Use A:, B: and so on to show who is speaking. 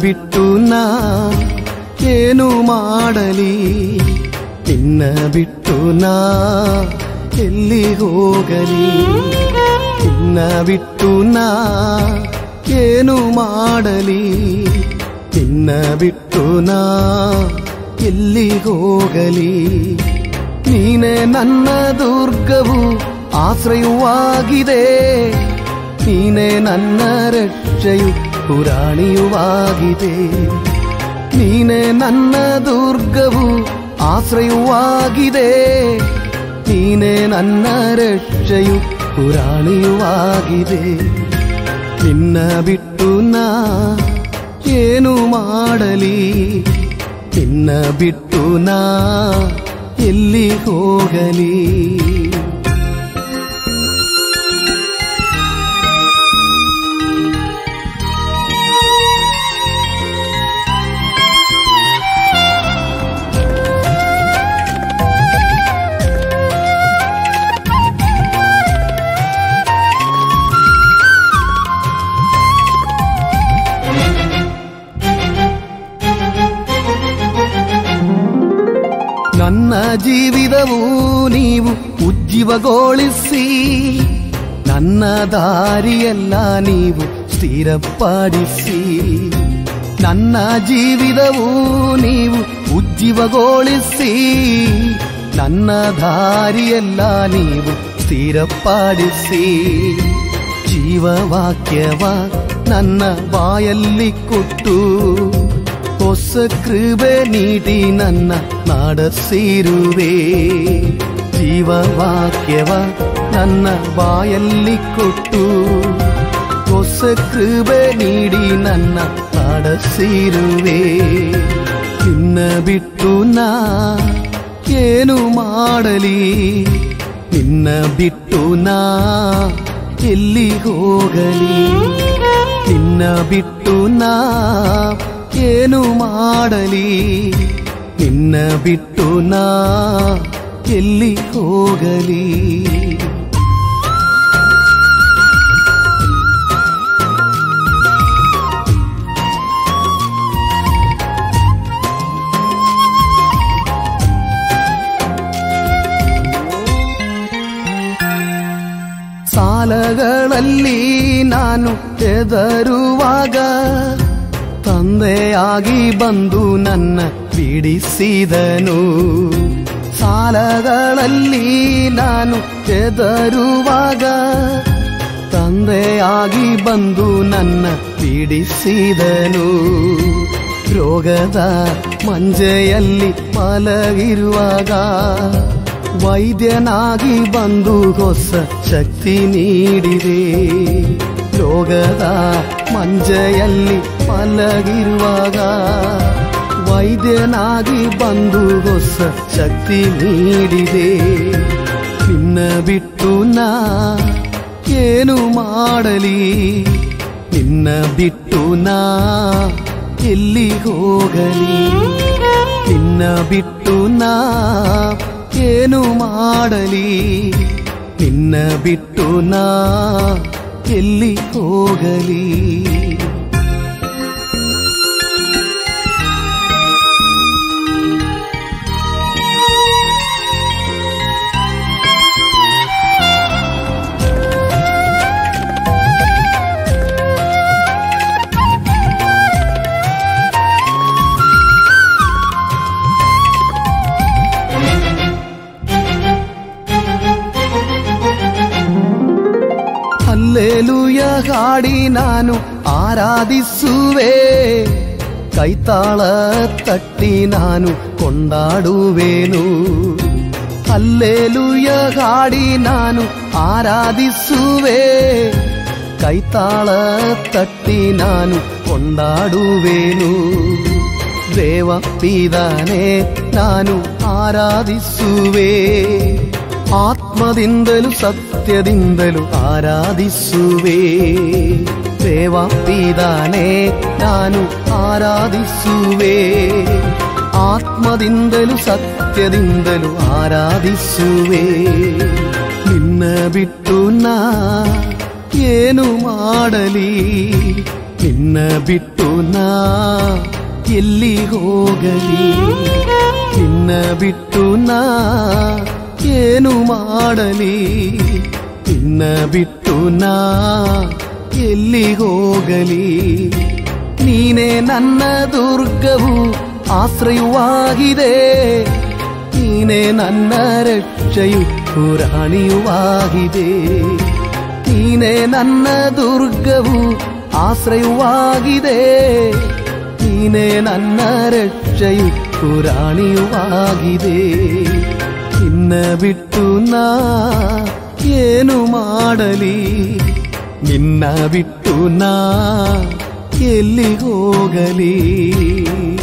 A: ಬಿಟ್ಟು ನಾ ಏನು ಮಾಡಲಿ ನಿನ್ನ ಬಿಟ್ಟು ನಾ ಎಲ್ಲಿ ಹೋಗಲಿ ನಿನ್ನ ಬಿಟ್ಟು ನಾ ಏನು ಮಾಡಲಿ ನಿನ್ನ ಬಿಟ್ಟು ನಾ ಎಲ್ಲಿ ಹೋಗಲಿ ನೀನೇ ನನ್ನ ದುರ್ಗವು ಆಶ್ರಯವಾಗಿದೆ ನೀನೇ ನನ್ನ ರಕ್ಷೆಯು ಪುರಾಣಿಯುವಾಗಿದೆ ನೀನೇ ನನ್ನ ದುರ್ಗವು ಆಶ್ರಯವಾಗಿದೆ ನೀನೇ ನನ್ನ ರಕ್ಷೆಯು ಪುರಾಣಿಯುವಾಗಿದೆ ನಿನ್ನ ಬಿಟ್ಟು ನಾ ಏನು ಮಾಡಲಿ ನಿನ್ನ ಬಿಟ್ಟು ನಾ ಎಲ್ಲಿ ಹೋಗಲಿ ನನ್ನ ಜೀವಿತವು ನೀವು ಉಜ್ಜೀವಗೊಳಿಸಿ ನನ್ನ ದಾರಿಯೆಲ್ಲ ನೀವು ಸ್ಥಿರಪಡಿಸಿ ನನ್ನ ಜೀವಿತವು ನೀವು ಉಜ್ಜೀವಗೊಳಿಸಿ ನನ್ನ ದಾರಿಯೆಲ್ಲ ನೀವು ಸ್ಥಿರಪಡಿಸಿ ಜೀವವಾಕ್ಯವ ನನ್ನ ಬಾಯಲ್ಲಿ ಕೊಟ್ಟು ಹೊಸ ಕೃಪೆ ನೀಡಿ ನನ್ನ ನಡೆಸಿರುವೆ ಜೀವವಾಕ್ಯವ ನನ್ನ ಬಾಯಲ್ಲಿ ಕೊಟ್ಟು ಹೊಸ ಕೃಪೆ ನೀಡಿ ನನ್ನ ನಡೆಸಿರುವೆ ನಿನ್ನ ಬಿಟ್ಟು ನಾ ಏನು ಮಾಡಲಿ ನಿನ್ನ ಬಿಟ್ಟು ನಾ ಎಲ್ಲಿ ಹೋಗಲಿ ನಿನ್ನ ಬಿಟ್ಟು ನಾ ಏನು ಮಾಡಲಿ ನಿನ್ನ ಬಿಟ್ಟು ನಾ ಎಲ್ಲಿ ಹೋಗಲಿ ಸಾಲಗಳಲ್ಲಿ ನಾನು ಹೆದರುವಾಗ ತಂದೆಯಾಗಿ ಬಂದು ನನ್ನ ಬಿಡಿಸಿದನು ಸಾಲಗಳಲ್ಲಿ ನಾನು ಹೆದರುವಾಗ ತಂದೆಯಾಗಿ ಬಂದು ನನ್ನ ಬಿಡಿಸಿದನು ರೋಗದ ಮಂಜೆಯಲ್ಲಿ ಮಲಗಿರುವಾಗ ವೈದ್ಯನಾಗಿ ಬಂದು ಹೊಸ ಶಕ್ತಿ ನೀಡಿದೆ ರೋಗದ ಮಂಜೆಯಲ್ಲಿ ಮಲಗಿರುವಾಗ ವೈದ್ಯನಾಗಿ ಬಂದು ಹೊಸ ಶಕ್ತಿ ನೀಡಿದೆ ನಿನ್ನ ಬಿಟ್ಟು ನಾ ಏನು ಮಾಡಲಿ ನಿನ್ನ ಬಿಟ್ಟು ನಾ ಎಲ್ಲಿ ಹೋಗಲಿ ನಿನ್ನ ಬಿಟ್ಟು ನಾ ಏನು ಮಾಡಲಿ ನಿನ್ನ ಬಿಟ್ಟು ನಾ ಎಲ್ಲಿ ಹೋಗಲಿ ಅಲ್ಲೇಲುಯ ಹಾಡಿ ನಾನು ಆರಾಧಿಸುವೆ ಕೈತಾಳ ತಟ್ಟಿ ನಾನು ಕೊಂಡಾಡುವೆನು ಅಲ್ಲೇಲುಯ ಹಾಡಿ ನಾನು ಆರಾಧಿಸುವೆ ಕೈತಾಳ ತಟ್ಟಿ ನಾನು ಕೊಂಡಾಡುವೆನು ದೇವ ಪಿದಾನೆ ನಾನು ಆರಾಧಿಸುವೆ ಆತ್ಮದಿಂದಲೂ ಸತ್ಯದಿಂದಲೂ ಆರಾಧಿಸುವೆ ದೇವ ಪಿದಾನೆ ನಾನು ಆರಾಧಿಸುವೆ ಆತ್ಮದಿಂದಲೂ ಸತ್ಯದಿಂದಲೂ ಆರಾಧಿಸುವೆ ನಿನ್ನ ಬಿಟ್ಟು ನಾ ಏನು ಮಾಡಲಿ ನಿನ್ನ ಬಿಟ್ಟು ನಾ ಎಲ್ಲಿ ಹೋಗಲಿ ನಿನ್ನ ಬಿಟ್ಟು ನಾ ಏನು ಮಾಡಲಿ ನಿನ್ನ ಬಿಟ್ಟು ನಾ ಎಲ್ಲಿ ಹೋಗಲಿ ನೀನೇ ನನ್ನ ದುರ್ಗವು ಆಶ್ರಯವಾಗಿದೆ ನೀನೇ ನನ್ನ ರಕ್ಷೆಯು ಪುರಾಣಿಯುವಾಗಿದೆ ನೀನೇ ನನ್ನ ದುರ್ಗವು ಆಶ್ರಯವಾಗಿದೆ ನೀನೇ ನನ್ನ ರಕ್ಷೆಯು ಪುರಾಣಿಯುವಾಗಿದೆ ನಿನ್ನ ಬಿಟ್ಟು ನಾ ಏನು ಮಾಡಲಿ ನಿನ್ನ ಬಿಟ್ಟು ನಾ ಎಲ್ಲಿ ಹೋಗಲಿ